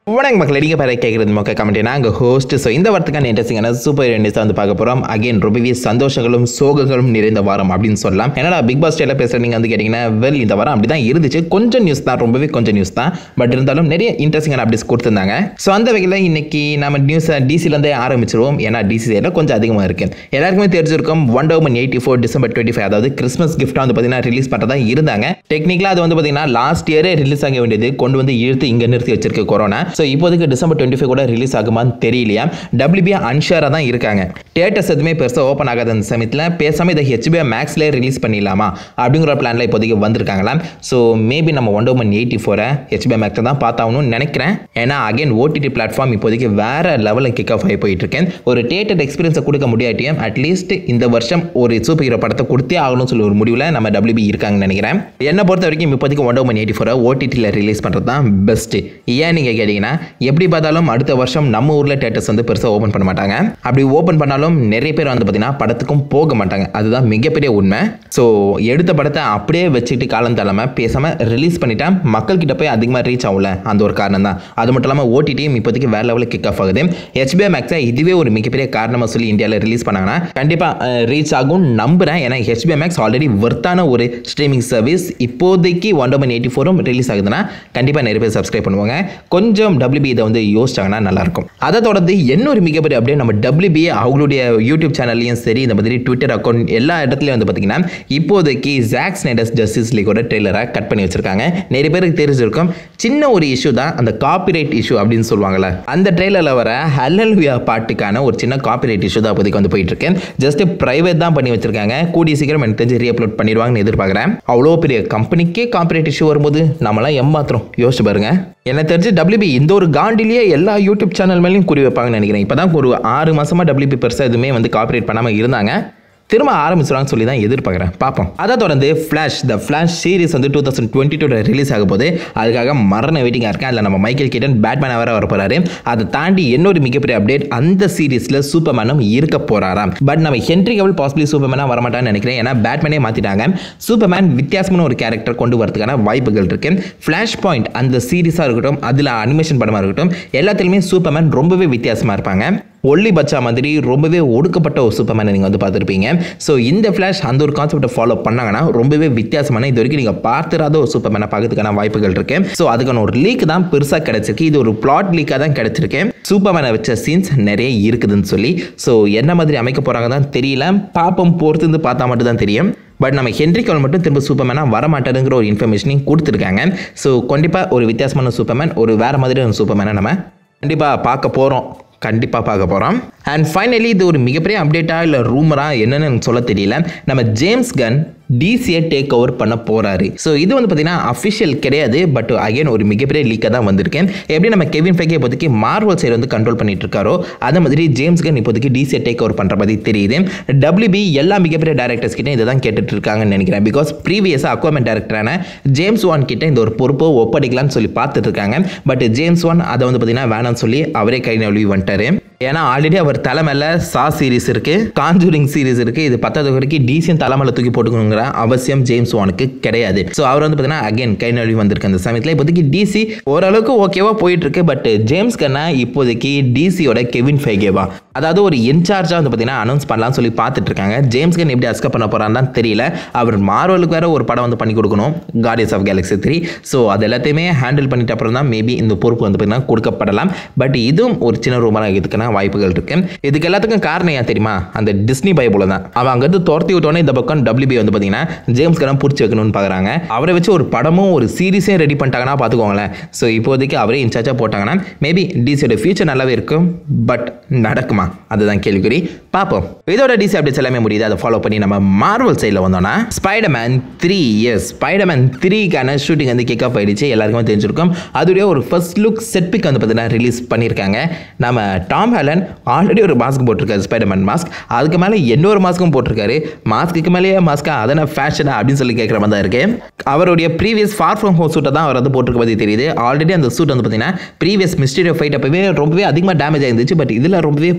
வணக்கம் மக்கள் நீங்கள் பேர கேட்குறது மொக்க கமெண்ட் நாங்கள் ஹோஸ்ட் ஸோ இந்த வாரத்துக்கான இன்ட்ரெஸ்டிங்கான சூப்பர் நியூஸ் வந்து பார்க்க போகிறோம் அகைன் ரொம்பவே சந்தோஷங்களும் சோகங்களும் நிறைந்த வாரம் அப்படின்னு சொல்லலாம் என்னடா பிக் பாஸ் ஸ்டைலில் பேசுகிற நீங்கள் வந்து கேட்டிங்கன்னா வெல் இந்த வாரம் அப்படி தான் இருந்துச்சு கொஞ்சம் நியூஸ் தான் ரொம்பவே கொஞ்சம் நியூஸ் தான் பட் இருந்தாலும் நிறைய இன்ட்ரெஸ்டிங்கான அப்டேட்ஸ் கொடுத்துருந்தாங்க ஸோ அந்த வகையில் இன்னைக்கு நம்ம நியூஸை டிசிலேருந்தே ஆரம்பிச்சிருவோம் ஏன்னா டிசி சைடில் கொஞ்சம் அதிகமாக இருக்குது எல்லாருக்குமே தெரிஞ்சிருக்கும் ஒன் Woman eighty four December twenty five அதாவது கிறிஸ்மஸ் கிஃப்ட்டாக வந்து பார்த்தீங்கன்னா ரிலீஸ் பண்ணுறதா இருந்தாங்க டெக்னிக்கலாக அது வந்து பார்த்தீங்கன்னா லாஸ்ட் இயரே ரிலீஸ் ஆக வேண்டியது கொண்டு வந்து இழுத்து இங்கே நிறுத்தி வச்சிருக்கு கொரோனா ஸோ இப்போதைக்கு டிசம்பர் டுவெண்ட்டி ஃபைவ் கூட ரிலீஸ் ஆகுமான்னு தெரியலையா டபிள்யூபி அன்ஷியராக தான் இருக்காங்க தேட்டர்ஸ் எதுவுமே பெருசாக ஓப்பன் ஆகாத அந்த சமயத்தில் பேசாமல் இதை ஹெச்பிஐ மேக்ஸ்லேயே ரிலீஸ் பண்ணிடலாமா அப்படிங்கிற பிளானில் இப்போதைக்கு வந்திருக்காங்களாம் ஸோ மேபி நம்ம ஒன் ஒன் எயிட்டி ஃபோரை ஹெச்பிஐ மேக்ஸை தான் பார்த்தாகணும்னு நினைக்கிறேன் ஏன்னா அகைன் ஓடிடி பிளாட்ஃபார்ம் இப்போதைக்கு வேற லெவலில் கிக் ஆஃப் ஆகி போயிட்டு இருக்கேன் ஒரு தேட்டர் எக்ஸ்பீரியன்ஸை கொடுக்க முடியாட்டியும் அட்லீஸ்ட் இந்த வருஷம் ஒரு சூப்பர் ஹீரோ படத்தை கொடுத்தே ஆகணும்னு சொல்லி ஒரு முடிவில் நம்ம டபிள்யூபி இருக்காங்கன்னு நினைக்கிறேன் என்னை பொறுத்த வரைக்கும் இப்போதைக்கு ஒன் ஒன் எயிட்டி ஃபோரை ஓடிடியில் ரிலீஸ் பண்ணுறது தான் பெஸ்ட்டு ஏன் நீங்கள் கேட்டிங்கன்னா எப்படி பார்த்தாலும் அடுத்த வருஷம் நம்ம ஊரில் தேட்டர்ஸ் வந்து பெருசாக ஓப்பன் பண்ண மாட்டாங்க அப்படி ஓப்பன் பண்ணாலும் நிறைய பேர் வந்து பார்த்தீங்கன்னா படத்துக்கும் போக மாட்டாங்க அதுதான் மிகப்பெரிய உண்மை ஸோ எடுத்த படத்தை அப்படியே வச்சுக்கிட்டு காலம் தள்ளாமல் பேசாமல் ரிலீஸ் பண்ணிட்டா மக்கள் கிட்ட போய் அதிகமாக ரீச் ஆகல அந்த ஒரு காரணம் தான் அது மட்டும் இல்லாமல் ஓடிடியும் இப்போதைக்கு வேற லெவலில் கிக் ஆஃப் ஆகுது ஹெச்பிஐ மேக்ஸை இதுவே ஒரு மிகப்பெரிய காரணமாக சொல்லி இந்தியாவில் ரிலீஸ் பண்ணாங்கன்னா கண்டிப்பாக ரீச் ஆகும் நம்புகிறேன் ஏன்னா ஹெச்பிஐ மேக்ஸ் ஆல்ரெடி ஒர்த்தான ஒரு ஸ்ட்ரீமிங் சர்வீஸ் இப்போதைக்கு ஒன் டபுள் எயிட்டி ஃபோரும் ரிலீஸ் ஆகுதுன்னா கண்டிப்பாக நிறைய பேர் சப்ஸ்கிரைப் பண்ணுவாங்க கொஞ்சம் டபிள்யூபி இதை வந்து யோசிச்சாங்கன்னா நல்லாயிருக்கும் அதை தொடர்ந்து இன்னொரு மிகப்பெரிய அப்டேட் நம்ம டபிள்யூபி அவங்களுடைய யூடியூப் சேனல்லையும் சரி இந்த மாதிரி ட்விட்டர் அக்கௌண்ட் எல்லா இடத்துலையும் வந்து பார்த்தீங்கன்னா இப்போதைக்கு ஜாக் ஸ்னைடர்ஸ் ஜஸ்டிஸ் லீகோட ட்ரெய்லரை கட் பண்ணி வச்சிருக்காங்க நிறைய பேருக்கு தெரிஞ்சிருக்கும் சின்ன ஒரு இஷ்யூ தான் அந்த காப்பிரைட் இஷ்யூ அப்படின்னு சொல்லுவாங்கல்ல அந்த ட்ரெய்லரில் வர ஹல்லல்வியா பாட்டுக்கான ஒரு சின்ன காப்பிரைட் இஷ்யூ தான் இப்போதைக்கு வந்து போயிட்டு இருக்கேன் ஜஸ்ட் பிரைவேட் தான் பண்ணி வச்சிருக்காங்க கூடிய சீக்கிரம் எனக்கு தெரிஞ்சு ரீஅப்லோட் பண்ணிடுவாங்கன்னு எதிர்பார்க்குறேன் அவ்வளோ பெரிய கம்பெனிக்கே காப்பிரைட் இஷ்யூ வரும்போது நம்மளாம் ஏமாத்திரம் யோசிச்சு பாருங்க எனக்கு தெரிஞ்சு டபிள்யூபி இந்த ஒரு காண்டிலேயே எல்லா யூடியூப் சேனல் மேலேயும் குறி வைப்பாங்கன்னு நினைக்கிறேன் இப்போ தான் ஒரு ஆறு மாசமா டபிள்யூபி பெருசாக எதுவுமே வந்து காப்பிரைட் பண்ணாமல் இருந்தாங்க திரும்ப ஆரம்பிச்சிருவாங்கன்னு சொல்லி தான் எதிர்பார்க்குறேன் பார்ப்போம் அதை தொடர்ந்து ஃப்ளாஷ் த ஃப்ளாஷ் சீரிஸ் வந்து two thousand twenty two release ஆக போது அதுக்காக மரண வெயிட்டிங்காக இருக்கேன் அதில் நம்ம மைக்கேல் கீட்டன் பேட்மேன் வேற வர போறாரு அதை தாண்டி இன்னொரு மிகப்பெரிய அப்டேட் அந்த சீரிஸில் சூப்பர்மேனும் இருக்க போறாராம் பட் நம்ம ஹென்ரி கவல் பாசிபிளி சூப்பர்மேனாக வரமாட்டான்னு நினைக்கிறேன் ஏன்னா பேட்மேனே மாற்றிட்டாங்க சூப்பர்மேன் வித்தியாசமான ஒரு கேரக்டர் கொண்டு வரதுக்கான வாய்ப்புகள் இருக்கு ஃப்ளாஷ் பாயிண்ட் அந்த சீரிஸாக இருக்கட்டும் அதில் அனிமேஷன் படமாக இருக்கட்டும் எல்லாத்துலேயுமே சூப்பர்மேன் ரொம்பவே வித்தியாசமாக இருப்பாங்க ஒல்லி பச்சா மாதிரி ரொம்பவே ஒடுக்கப்பட்ட ஒரு சூப்பர்மேனை நீங்கள் வந்து பார்த்துருப்பீங்க ஸோ இந்த ஃப்ளாஷ் அந்த ஒரு கான்செப்டை ஃபாலோ பண்ணாங்கன்னா ரொம்பவே வித்தியாசமான இது வரைக்கும் நீங்கள் பார்த்துராத ஒரு சூப்பர்மேனை பார்க்கறதுக்கான வாய்ப்புகள் இருக்கு ஸோ அதுக்கான ஒரு லீக் தான் பெருசாக கிடைச்சிருக்கு இது ஒரு பிளாட் லீக்காக தான் கிடைச்சிருக்கு சூப்பர்மேனை வச்ச சீன்ஸ் நிறைய இருக்குதுன்னு சொல்லி ஸோ என்ன மாதிரி அமைக்க போகிறாங்க தான் தெரியல பாப்பம் பொறுத்து இருந்து பார்த்தா மட்டும் தான் தெரியும் பட் நம்ம ஹென்ரி கவல் மட்டும் திரும்ப சூப்பர்மேனாக வர மாட்டாருங்கிற ஒரு இன்ஃபர்மேஷனையும் கொடுத்துருக்காங்க ஸோ கண்டிப்பாக ஒரு வித்தியாசமான சூப்பர்மேன் ஒரு வேறு மாதிரியான சூப்பர்மேனை நம்ம கண்டிப்பாக பார்க்க போகிறோம் கண்டிப்பாக பார்க்க போகிறோம் அண்ட் ஃபைனலி இது ஒரு மிகப்பெரிய அப்டேட்டாக இல்லை ரூமராக என்னன்னு எனக்கு சொல்ல தெரியல நம்ம ஜேம்ஸ் கன் டிசியை டேக் ஓவர் பண்ண போகிறாரு ஸோ இது வந்து பார்த்தீங்கன்னா அஃபிஷியல் கிடையாது பட் அகைன் ஒரு மிகப்பெரிய லீக்காக தான் வந்திருக்கேன் எப்படி நம்ம கெவின் ஃபைகே இப்போதைக்கு மார்வல் சைடு வந்து கண்ட்ரோல் பண்ணிட்டு இருக்காரோ அதே மாதிரி ஜேம்ஸ் கன் இப்போதைக்கு டிசியை டேக் ஓவர் பண்ணுற மாதிரி தெரியுது டபிள்யூபி எல்லா மிகப்பெரிய டேரக்டர்ஸ் கிட்ட இதை தான் கேட்டுட்டு இருக்காங்கன்னு நினைக்கிறேன் பிகாஸ் ப்ரீவியஸாக அக்வாமெண்ட் டேரக்டரான ஜேம்ஸ் வான் கிட்ட இந்த ஒரு பொறுப்பை ஒப்படைக்கலாம்னு சொல்லி பார்த்துட்டு இருக்காங்க பட் ஜேம்ஸ் வான் அதை வந்து பார்த்தீங்கன்னா வேணாம்னு சொல்லி அவரே கை நழுவி வந்துட்டாரு ஏன்னா ஆல்ரெடி அவர் தலைமையில் சா சீரிஸ் இருக்கு காஞ்சூரிங் சீரிஸ் இருக்கு இது பத்தாவது வரைக்கும் டிசியன் தலைமையில் தூக்கி போட்டுக்கணுங்கிற அவசியம் ஜேம்ஸ் வானுக்கு கிடையாது ஸோ அவர் வந்து பார்த்தீங்கன்னா அகைன் கை நழுவி வந்திருக்கு அந்த சமயத்தில் இப்போதைக்கு டிசி ஓரளவுக்கு ஓகேவா போயிட்டு இருக்கு பட் ஜேம்ஸ் கண்ணா இப்போதைக்கு டிசியோட கெவின் ஃபைகேவா அதாவது ஒரு இன்சார்ஜாக வந்து பார்த்தீங்கன்னா அனௌன்ஸ் பண்ணலாம்னு சொல்லி பார்த்துட்டு இருக்காங்க ஜேம்ஸ் கன் எப்படி அஸ்கப் பண்ண போறான்னு தான் தெரியல அவர் மார்வலுக்கு வேற ஒரு படம் வந்து பண்ணி கொடுக்கணும் Guardians of Galaxy three so அது எல்லாத்தையுமே ஹேண்டில் பண்ணிட்ட அப்புறம் தான் மேபி இந்த பொறுப்பு வந்து பார்த்தீங்கன்னா கொடுக்கப்படலாம் பட் இதுவும் ஒரு சின்ன ரூமராக இதுக்கான வாய்ப்புகள் இருக்கு இதுக்கு எல்லாத்துக்கும் காரணம் ஏன் தெரியுமா அந்த டிஸ்னி பைபிள் தான் அவன் அங்கேருந்து துரத்தி விட்டோன்னே இந்த பக்கம் டபிள்யூபி வந்து பார்த்தீங்கன்னா ஜேம்ஸ் கனம் பிடிச்சி வைக்கணும்னு பார்க்குறாங்க அவரை வச்சு ஒரு படமும் ஒரு சீரிஸே ரெடி பண்ணிட்டாங்கன்னா பார்த்துக்கோங்களேன் ஸோ இப்போதைக்கு அவரே இன்சார்ஜாக போட்டாங்கன்னா மேபி டிசியோட ஃபியூச்சர் நல்லாவே இருக்கும் பட் நடக்குமா அதுதான் கேள்விக்குறி பார்ப்போம் இதோட டிசி அப்டேட்ஸ் எல்லாமே முடியுது அதை ஃபாலோ பண்ணி நம்ம மார்வல் சைடில் வந்தோம்னா ஸ்பைடர்மேன் த்ரீ இயர்ஸ் ஸ்பைடர்மேன் த்ரீக்கான ஷூட்டிங் வந்து கிக் ஆஃப் ஆயிடுச்சு எல்லாருக்குமே தெரிஞ்சிருக்கும் அதுடைய ஒரு ஃபர்ஸ்ட் லுக் செட் பிக் வந்து பார்த்தீங்கன்னா ரிலீஸ் பண்ணியிருக்காங்க நம்ம டாம் ஹேலன் ஆல்ரெடி ஒரு மாஸ்க் போட்டிருக்காரு ஸ்பைடர்மேன் மாஸ்க் அதுக்கு மேலே இன்னொரு மாஸ்க்கும் போட்டிருக்காரு மாஸ்க்கு மேலேயே மாஸ்க்கா அதன ஃபேஷனா அப்படின்னு சொல்லி கேட்குற மாதிரி தான் இருக்கு அவருடைய ப்ரீவியஸ் ஃபார் ஃப்ரம் ஹோம் சூட்டை தான் அவர் வந்து போட்டிருக்க பற்றி தெரியுது ஆல்ரெடி அந்த சூட் வந்து பார்த்தீங்கன்னா ப்ரீவியஸ் மிஸ்டீரியோ ஃபைட் அப்பவே ரொம்பவே அதிகமாக டேமேஜ் ஆயிருந்துச்சு பட் இதில் ரொம்பவே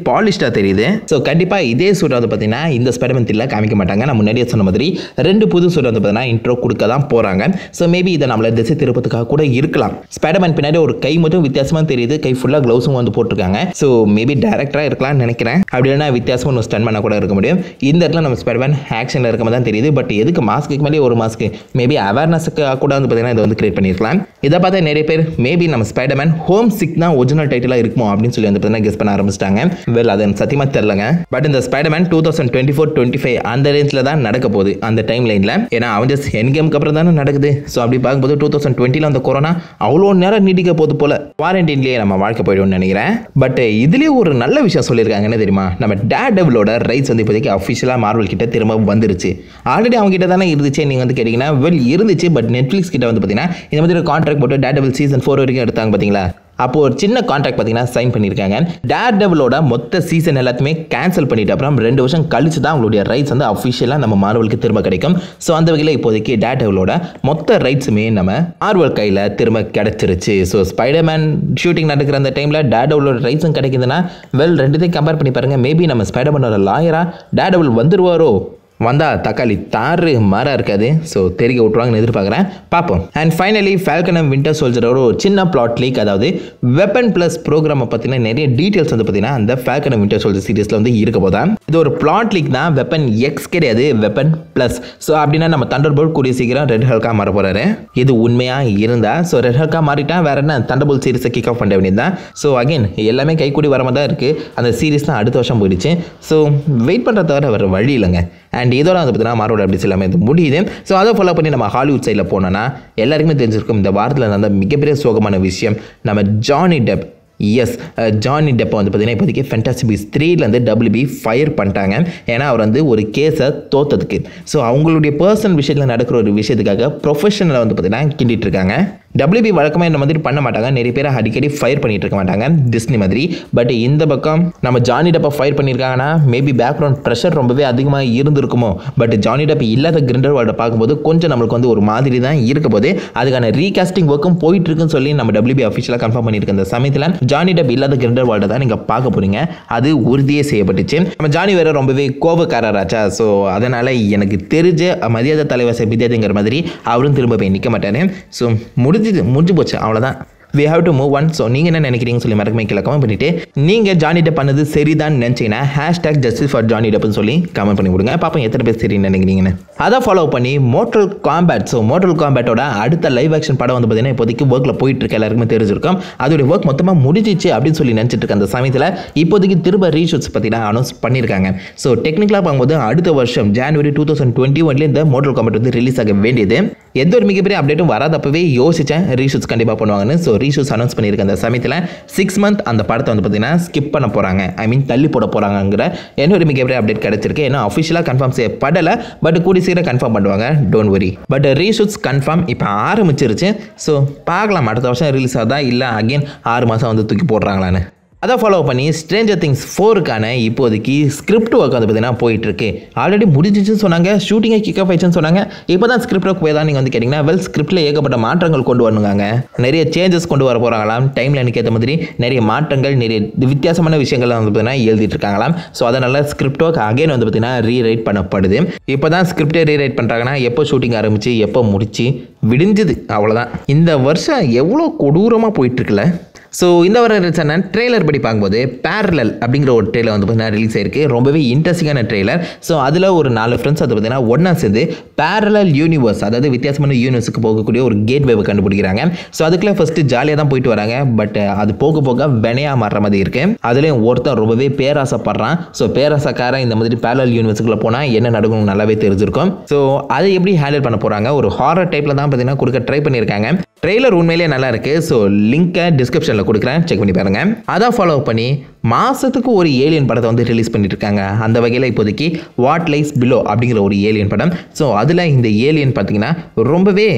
பாலிஷ்டாக தெரியுது ஸோ கண்டிப்பாக இதே சூட் வந்து பார்த்தீங்கன்னா இந்த ஸ்பைடர்மேன் த்ரீல காமிக்க மாட்டாங்க நான் முன்னாடியே சொன்ன மாதிரி ரெண்டு புது சூட் வந்து பார்த்தீங்கன்னா இன்ட்ரோ கொடுக்க தான் போகிறாங்க ஸோ மேபி இதை நம்மளை திசை திருப்பத்துக்காக கூட இருக்கலாம் ஸ்பைடர்மேன் பின்னாடி ஒரு கை மட்டும் வித்தியாசமாக தெரியுது கை ஃபுல்லாக க்ளவுஸும் வந்து போட்டிருக்காங்க ஸோ மேபி டேரக்டராக இருக்கலாம்னு நினைக்கிறேன் அப்படி இல்லைனா வித்தியாசமாக ஒன்று ஸ்டன் பண்ண கூட இருக்க முடியும் இந்த இடத்துல நம்ம ஸ்பைடர்மேன் ஆக்ஷனில் இருக்க மாதிரி தான் தெரியுது பட் எதுக்கு மாஸ்க்கு மேலே ஒரு மாஸ்க்கு மேபி அவேர்னஸுக்கு கூட வந்து பார்த்தீங்கன்னா இதை வந்து கிரியேட் பண்ணியிருக்கலாம் இதை பார்த்தா நிறைய பேர் மேபி நம்ம ஸ்பைடர்மேன் ஹோம் சிக் தான் ஒரிஜினல் டைட்டிலாக இருக்குமோ அப்படின்னு சொல்லி வந்து பார்த்தீங்கன்னா கெஸ் பண்ண ஆரம்பிச்சிட்டாங்க வெல் அது எனக்கு சத்தியமாக தெரிலங்க பட் இந்த Spiderman two thousand twenty four twenty five அந்த ரேஞ்சில் தான் நடக்க போகுது அந்த டைம் லைனில் ஏன்னா அவன் ஜஸ்ட் என் கேமுக்கு அப்புறம் தானே நடக்குது ஸோ அப்படி பார்க்கும்போது டூ தௌசண்ட் டுவெண்ட்டியில் அந்த கொரோனா அவ்வளோ நேரம் நீடிக்க போது போல குவாரண்டைன்லேயே நம்ம வாழ்க்கை போயிடும்னு நினைக்கிறேன் பட் இதுலேயே ஒரு நல்ல விஷயம் சொல்லியிருக்காங்க என்ன தெரியுமா நம்ம டே டெவலோட ரைட்ஸ் வந்து இப்போதைக்கு அஃபிஷியலாக மார்வல் கிட்ட திரும்ப வந்துருச்சு ஆல்ரெடி அவங்க கிட்ட தானே இருந்துச்சு நீங்கள் வந்து கேட்டிங்கன்னா வெல் இருந்துச்சு பட் நெட்ஃப்ளிக்ஸ் கிட்ட வந்து பார்த்தீங்கன்னா இந்த மாதிரி கான்ட்ராக்ட் போட்டு டே டெவல் சீசன் ஃபோர் வரைக்கும் எடுத்தாங்க பார்த்தீங்களா அப்போ ஒரு சின்ன கான்ட்ராக்ட் பார்த்தீங்கன்னா சைன் பண்ணியிருக்காங்க டேர் டெவலோட மொத்த சீசன் எல்லாத்தையுமே கேன்சல் பண்ணிட்டு அப்புறம் ரெண்டு வருஷம் கழிச்சு தான் அவங்களுடைய ரைட்ஸ் வந்து அஃபிஷியலாக நம்ம மார்வலுக்கு திரும்ப கிடைக்கும் ஸோ அந்த வகையில் இப்போதைக்கு டேர் டெவலோட மொத்த ரைட்ஸுமே நம்ம மார்வல் கையில் திரும்ப கிடைச்சிருச்சு ஸோ ஸ்பைடர்மேன் ஷூட்டிங் நடக்கிற அந்த டைமில் டேர் டெவலோட ரைட்ஸும் கிடைக்குதுன்னா வெல் ரெண்டுத்தையும் கம்பேர் பண்ணி பாருங்கள் மேபி நம்ம ஸ்பைடர்மேனோட லாயரா டேர் டெவல் வந்துருவாரோ வந்தால் தக்காளி தாறு மாறாக இருக்காது ஸோ தெரிக்க விட்ருவாங்கன்னு எதிர்பார்க்குறேன் பார்ப்போம் and finally Falcon and Winter சோல்ஜரோட ஒரு சின்ன பிளாட் லீக் அதாவது வெப்பன் ப்ளஸ் ப்ரோக்ராமை பற்றின நிறைய டீட்டெயில்ஸ் வந்து பார்த்தீங்கன்னா அந்த ஃபால்கன் அண்ட் வின்டர் சோல்ஜர் சீரிஸில் வந்து இருக்க போதா இது ஒரு பிளாட் லீக் தான் வெப்பன் எக்ஸ் கிடையாது வெப்பன் ப்ளஸ் ஸோ அப்படின்னா நம்ம தண்டர் போல்ட் கூடிய சீக்கிரம் ரெட் ஹல்கா மாற போகிறாரு இது உண்மையாக இருந்தால் ஸோ ரெட் ஹல்கா மாறிட்டா வேற என்ன தண்டர் போல்ட் சீரிஸை கிக் ஆஃப் பண்ண வேண்டியது தான் ஸோ அகைன் எல்லாமே கைக்கூடி வர மாதிரி தான் இருக்குது அந்த சீரிஸ் தான் அடுத்த வருஷம் போயிடுச்சு ஸோ வெயிட் பண்ணுறத தவிர வேறு வழி இல்லைங்க அண்ட் இதோட வந்து பார்த்தீங்கன்னா மாரோட அப்படி எல்லாமே இது முடியுது ஸோ அதை ஃபாலோ பண்ணி நம்ம ஹாலிவுட் சைடில் போனோன்னா எல்லாருக்குமே தெரிஞ்சிருக்கும் இந்த வாரத்தில் நடந்த மிகப்பெரிய சோகமான விஷயம் நம்ம ஜானி டெப் எஸ் ஜானி டெப்பை வந்து பார்த்தீங்கன்னா இப்போதைக்கு ஃபென்டாஸ்டிக் பீஸ் த்ரீலேருந்து டபிள்யூபி ஃபயர் பண்ணிட்டாங்க ஏன்னா அவர் வந்து ஒரு கேஸை தோத்ததுக்கு ஸோ அவங்களுடைய பர்சனல் விஷயத்தில் நடக்கிற ஒரு விஷயத்துக்காக ப்ரொஃபஷனலை வந்து பார்த்தீங்கன்னா கிண்டிட்டு இருக்காங்க டபிள்யூபி வழக்கமாக இந்த மாதிரி பண்ண மாட்டாங்க நிறைய பேர் அடிக்கடி ஃபயர் பண்ணிட்டு இருக்க மாட்டாங்க டிஸ்னி மாதிரி பட் இந்த பக்கம் நம்ம ஜானி டப்பை ஃபயர் பண்ணியிருக்காங்கன்னா மேபி பேக்ரவுண்ட் ப்ரெஷர் ரொம்பவே அதிகமாக இருந்திருக்குமோ பட் ஜானி டப் இல்லாத கிரிண்டர் வேர்ல்டை பார்க்கும்போது கொஞ்சம் நம்மளுக்கு வந்து ஒரு மாதிரி தான் இருக்க போது அதுக்கான ரீகாஸ்டிங் ஒர்க்கும் போயிட்டு இருக்குன்னு சொல்லி நம்ம டபிள்யூபி அஃபிஷியலாக கன்ஃபார்ம் பண்ணியிருக்க அந்த சமயத்தில் ஜானி டப் இல்லாத கிரிண்டர் வேர்ல்டை தான் நீங்கள் பார்க்க போறீங்க அது உறுதியே செய்யப்பட்டுச்சு நம்ம ஜானி வேற ரொம்பவே கோபக்காரராச்சா ஸோ அதனால் எனக்கு தெரிஞ்ச மரியாதை தலைவர் செபிதேங்கிற மாதிரி அவரும் திரும்ப போய் நிற்க மாட்டார் ஸோ முடிஞ்சு முடிஞ்சு போச்சு அவ்வளோதான் we have to move on so நீங்கள் என்ன நினைக்கிறீங்கன்னு சொல்லி மறக்கமே கீழே கமெண்ட் பண்ணிவிட்டு நீங்கள் ஜானி டெப் பண்ணது சரிதான் நினச்சிங்கன்னா ஹேஷ்டாக் ஜஸ்டிஸ் ஃபார் ஜானி டெப்னு சொல்லி கமெண்ட் பண்ணி கொடுங்க பாப்போம் எத்தனை பேர் சரின்னு நினைக்கிறீங்கன்னு அதை ஃபாலோ பண்ணி மோட்டல் காம்பேட் ஸோ மோட்டல் காம்பேட்டோட அடுத்த லைவ் ஆக்ஷன் படம் வந்து பார்த்தீங்கன்னா இப்போதைக்கு ஒர்க்கில் போயிட்டு இருக்க எல்லாருக்குமே தெரிஞ்சிருக்கும் அதோடைய ஒர்க் மொத்தமாக முடிஞ்சிச்சு அப்படின்னு சொல்லி நினச்சிட்டு இருக்க அந்த சமயத்தில் இப்போதைக்கு திரும்ப ரீஷூட்ஸ் பற்றினா அனௌன்ஸ் பண்ணியிருக்காங்க ஸோ டெக்னிக்கலாக பார்க்கும்போது அடுத்த வருஷம் ஜான்வரி டூ தௌசண்ட் டுவெண்ட்டி ஒன்லேயே இந்த மோட்டல் காம்பேட் வந்து ரிலீஸ் ஆக வேண்டியது எந்த ஒரு மிகப்பெரிய அப்டேட்டும் வராதப்பவே யோசித்தேன் ரீஷூட்ஸ் கண்டிப்பாக பண்ணுவாங்கன்னு ஸோ ரீஷூஸ் அனௌன்ஸ் பண்ணியிருக்க அந்த சமயத்தில் சிக்ஸ் மந்த் அந்த படத்தை வந்து பார்த்தீங்கன்னா ஸ்கிப் பண்ண போகிறாங்க ஐ மீன் தள்ளி போட போகிறாங்கிற என்ன ஒரு மிகப்பெரிய அப்டேட் கிடைச்சிருக்கு ஏன்னா அஃபிஷியலாக கன்ஃபார்ம் செய்யப்படலை பட் கூடி சீக்கிரம் கன்ஃபார்ம் பண்ணுவாங்க don't worry but reshoots confirm இப்போ ஆரம்பிச்சிருச்சு ஸோ பார்க்கலாம் அடுத்த வருஷம் ரிலீஸ் ஆகுதா இல்லை அகைன் ஆறு மாதம் வந்து தூக்கி போடுறாங்களான்னு அதை ஃபாலோ பண்ணி ஸ்ட்ரேஞ்சர் திங்ஸ் ஃபோருக்கான இப்போதைக்கு ஸ்கிரிப்ட் ஒர்க் வந்து பார்த்தீங்கன்னா போயிட்டுருக்கு ஆல்ரெடி முடிஞ்சிச்சுன்னு சொன்னாங்க ஷூட்டிங்கை கிக் ஆஃப் ஆயிடுச்சுன்னு சொன்னாங்க இப்போ தான் ஸ்கிரிப்ட் ஒர்க் போய் தான் நீங்கள் வந்து கேட்டிங்கன்னா வெல் ஸ்கிரிப்டில் ஏகப்பட்ட மாற்றங்கள் கொண்டு வரணுங்க நிறைய சேஞ்சஸ் கொண்டு வர போகிறாங்களாம் டைம் லைனுக்கு ஏற்ற மாதிரி நிறைய மாற்றங்கள் நிறைய வித்தியாசமான விஷயங்கள் வந்து பார்த்தீங்கன்னா எழுதிட்டு இருக்காங்களாம் ஸோ அதனால் ஸ்கிரிப்ட் ஒர்க் அகைன் வந்து பார்த்தீங்கன்னா ரீரைட் பண்ணப்படுது இப்போ தான் ஸ்கிரிப்டே ரீரைட் பண்ணுறாங்கன்னா எப்போ ஷூட்டிங் ஆரம்பிச்சு எப்போ முடிச்சு விடிஞ்சுது அவ்வளோதான் இந்த வருஷம் எவ்வளோ கொடூரமாக போயிட்டுருக்குல்ல ஸோ இந்த வர ரிலீஸான ட்ரெய்லர் படி பார்க்கும்போது பேரலல் அப்படிங்கிற ஒரு ட்ரெயிலர் வந்து பார்த்தீங்கன்னா ரிலீஸ் ஆயிருக்கு ரொம்பவே இன்ட்ரெஸ்டிங்கான ட்ரெய்லர் ஸோ அதில் ஒரு நாலு ஃப்ரெண்ட்ஸ் அது பார்த்தீங்கன்னா ஒன்றா சேர்ந்து பேரலல் யூனிவர்ஸ் அதாவது வித்தியாசமான யூனிவர்ஸுக்கு போகக்கூடிய ஒரு கேட் வேவை கண்டுபிடிக்கிறாங்க ஸோ அதுக்குள்ளே ஃபஸ்ட்டு ஜாலியாக தான் போயிட்டு வராங்க பட் அது போக போக வினையாக மாறுற மாதிரி இருக்கு அதுலேயும் ஒருத்தன் ரொம்பவே பேராசைப்படுறான் ஸோ பேராசைக்காரன் இந்த மாதிரி பேரலல் யூனிவர்ஸுக்குள்ளே போனால் என்ன நடக்கும் நல்லாவே தெரிஞ்சிருக்கும் ஸோ அதை எப்படி ஹேண்டில் பண்ண போகிறாங்க ஒரு ஹாரர் டைப்பில் தான் பார்த்தீங்கன்னா கொடுக்க ட்ரை பண்ணியிருக்காங்க ட்ரெய்லர் உண்மையிலேயே நல்லா இருக்கு ஸோ லிங்கை டிஸ்கிரிப்ஷனில் கொடுக்குறேன் செக் பண்ணி பாருங்க அதை ஃபாலோ பண்ணி மாதத்துக்கு ஒரு ஏலியன் படத்தை வந்து ரிலீஸ் பண்ணிட்டு இருக்காங்க அந்த வகையில் இப்போதைக்கு வாட் லைஸ் பிலோ அப்படிங்கிற ஒரு ஏலியன் படம் ஸோ அதில் இந்த ஏலியன் பார்த்தீங்கன்னா ரொம்பவே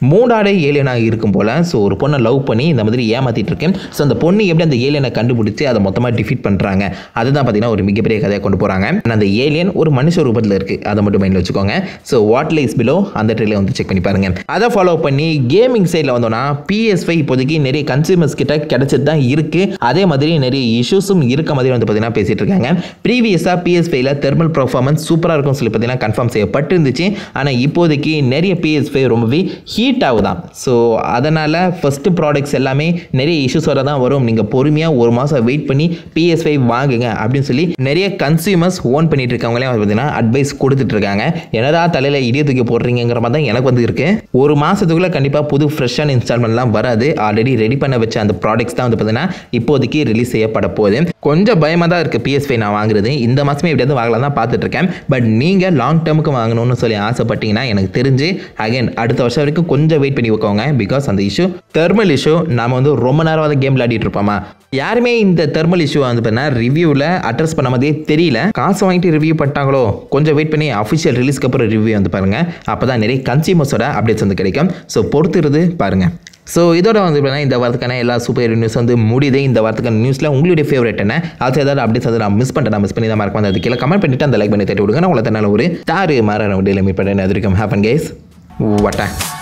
மூடாடே ஏலியனாக இருக்கும் போல் ஸோ ஒரு பொண்ணை லவ் பண்ணி இந்த மாதிரி ஏமாற்றிட்டு இருக்கேன் ஸோ அந்த பொண்ணு எப்படி அந்த ஏலியனை கண்டுபிடிச்சி அதை மொத்தமாக டிஃபீட் பண்ணுறாங்க அதுதான் பார்த்தீங்கன்னா ஒரு மிகப்பெரிய கதையை கொண்டு போகிறாங்க அந்த ஏலியன் ஒரு மனுஷ ரூபத்தில் இருக்குது அதை மட்டும் மைண்டில் வச்சுக்கோங்க ஸோ வாட் லைஸ் பிலோ அந்த ட்ரெயில வந்து செக் பண்ணி பாருங்க அதை ஃபாலோ பண்ணி கேமிங் சைடில் வந்தோம்னா பிஎஸ் ஃபைவ் இப்போதைக்கு நிறைய கன்சியூமர்ஸ் கிட்ட கிடைச்சது தான் இருக்குது அதே மாதிரி நிறைய இஷ்யூஸும் இருக்க மாதிரி வந்து பார்த்தீங்கன்னா பேசிட்டு இருக்காங்க ப்ரீவியஸாக பிஎஸ் ஃபைவ்ல தெர்மல் பர்ஃபார்மன்ஸ் சூப்பராக இருக்கும் சொல்லி பார்த்தீங்கன்னா கன்ஃபார்ம் செய்யப்பட்டு இருந்துச்சு ஆனால் இப்போதைக்கு நிறைய பிஎஸ் ஃபைவ் ரொம்பவே ஹீட் ஆகுதான் ஸோ அதனால் ஃபஸ்ட்டு ப்ராடக்ட்ஸ் எல்லாமே நிறைய இஷ்யூஸ் வர தான் வரும் நீங்கள் பொறுமையாக ஒரு மாதம் வெயிட் பண்ணி பிஎஸ் ஃபைவ் வாங்குங்க அப்படின்னு சொல்லி நிறைய கன்சியூமர்ஸ் ஓன் பண்ணிட்டு இருக்கவங்களே வந்து பார்த்தீங்கன்னா அட்வைஸ் கொடுத்துட்டு இருக்காங்க என்னடா தலையில் இடிய தூக்கி போடுறீங்கிற மாதிரி தான் எனக்கு வந்து இருக்கு ஒரு மாதத்துக்குள்ளே கண்டிப்பாக புது ஃப்ரெஷ்ஷான இன்ஸ்டால்மெண்ட்லாம் வராது ஆல்ரெடி ரெடி பண்ண வச்ச அந்த ப்ராடக்ட்ஸ் தான் வந்து பார்த்தீங்கன்னா இப்போதைக்கு ரிலீஸ் செய்யப்பட போகுது கொஞ்சம் பயமாக தான் இருக்குது பிஎஸ் ஃபைவ் நான் வாங்குறது இந்த மாதமே எப்படியாவது வாங்கலாம் தான் பார்த்துட்டு இருக்கேன் பட் நீங்கள் லாங் டேர்முக்கு வாங்கணும்னு சொல்லி ஆசைப்பட்டீங்கன்னா எனக்கு தெரிஞ்சு அகைன் அடுத்த வருஷம் வரைக்கும் கொஞ்சம் வெயிட் பண்ணி வைக்கோங்க பிகாஸ் அந்த இஷ்யூ தெர்மல் இஷ்யூ நாம வந்து ரொம்ப நேரம் வந்து கேம் விளையாடிட்டு இருப்போமா யாருமே இந்த தெர்மல் இஷ்யூ வந்து பார்த்தீங்கன்னா ரிவ்யூவில் அட்ரஸ் பண்ண மாதிரியே தெரியல காசு வாங்கிட்டு ரிவ்யூ பண்ணிட்டாங்களோ கொஞ்சம் வெயிட் பண்ணி அஃபிஷியல் ரிலீஸ்க்கு அப்புறம் ரிவ்யூ வந்து பாருங்க அப்போ தான் நிறைய கன்சியூமர்ஸோட அப்டேட்ஸ் வந்து கிடைக்கும் ஸோ பொறுத்துறது பாருங்க ஸோ இதோட வந்து பார்த்தீங்கன்னா இந்த வாரத்துக்கான எல்லா சூப்பர் நியூஸ் வந்து முடியுது இந்த வாரத்துக்கான நியூஸில் உங்களுடைய ஃபேவரட் என்ன அது ஏதாவது அப்டேட்ஸ் வந்து நான் மிஸ் பண்ணிட்டேன் மிஸ் பண்ணி தான் மறக்க வந்து கீழே கமெண்ட் பண்ணிட்டு அந்த லைக் பண்ணி தட்டி விடுங்க நான் உங்களை தன்னால ஒரு தாறு மாற வீடியோவில் மீட் பண்ணேன் அது வரைக்கும் ஹேப்பன் கேஸ் வட்டேன்